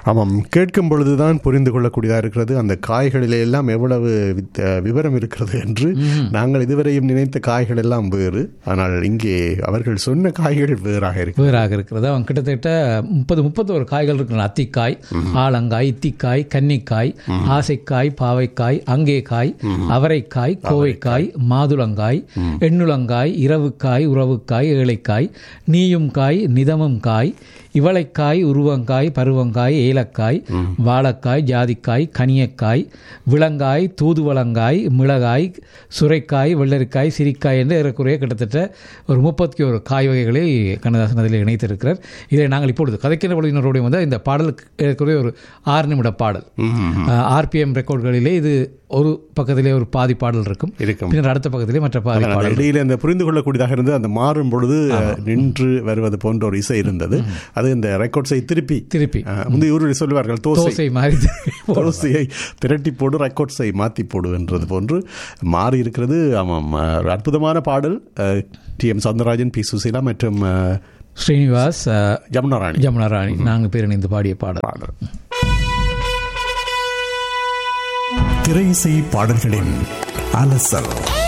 ஆமாம் கேட்கும் பொழுதுதான் புரிந்து கொள்ளக்கூடியதாக இருக்கிறது அந்த காய்களிலே எல்லாம் எவ்வளவு வித்- விவரம் இருக்கிறது என்று நாங்கள் இதுவரையும் நினைத்த காய்கள் எல்லாம் வேறு ஆனால் இங்கே அவர்கள் சொன்ன காய்கள் வேறாக இருக்கு வேறாக இருக்கிறது அவன் கிட்டத்தட்ட முப்பது முப்பத்தோரு காய்கள் இருக்கின்றன அத்திக்காய் ஆலங்காய் இத்திக்காய் கன்னிக்காய் ஆசைக்காய் பாவைக்காய் அங்கேக்காய் அவரைக்காய் கோவைக்காய் மாதுளங்காய் எண்ணுளங்காய் இரவுக்காய் உறவுக்காய் ஏழைக்காய் நீயும் காய் நிதமும் காய் இவளைக்காய் உருவங்காய் பருவங்காய் ஏலக்காய் வாழைக்காய் ஜாதிக்காய் கனியக்காய் விளங்காய் தூதுவளங்காய் மிளகாய் சுரைக்காய் வெள்ளரிக்காய் சிரிக்காய் என்று ஏறக்குறைய கிட்டத்தட்ட ஒரு முப்பத்தி ஒரு காய் வகைகளை கண்ணதாசன் அதில் இணைத்திருக்கிறார் இதை நாங்கள் இப்பொழுது கதைக்கிற பொழுதினருடைய வந்து இந்த பாடலுக்கு ஏறக்குறைய ஒரு ஆறு நிமிட பாடல் ஆர்பிஎம் ரெக்கார்டுகளிலே இது ஒரு பக்கத்திலே ஒரு பாதி பாடல் இருக்கும் இருக்கும். பின்னர் அடுத்த பக்கத்திலே மற்ற பாதி அந்த பாடல் இடையில அந்த புரிந்து கொள்ளக்கூடியதாக இருந்து அந்த மாறும் பொழுது அஹ், நின்று வருவது போன்ற ஒரு இசை இருந்தது அது இந்த ரெக்கார்ட்ஸை திருப்பி திருப்பி அஹ், முந்தைய ஊரில் சொல்லுவார்கள் தோசை தோசை மாதிரி தோசையை திரட்டி போடு ரெக்கார்ட்ஸை மாற்றி போடு என்றது போன்று மாறி இருக்கிறது ஆமாம் அஹ், ஒரு அற்புதமான பாடல் T M Soundararajan P Susheela மற்றும் அஹ், ஸ்ரீனிவாஸ் அஹ், ஜமுனா ராணி ஜமுனா ராணி நாங்கள் பேர் இணைந்து பாடிய பாடல் பாடல் திரையிசை பாடல்களின் அலசல்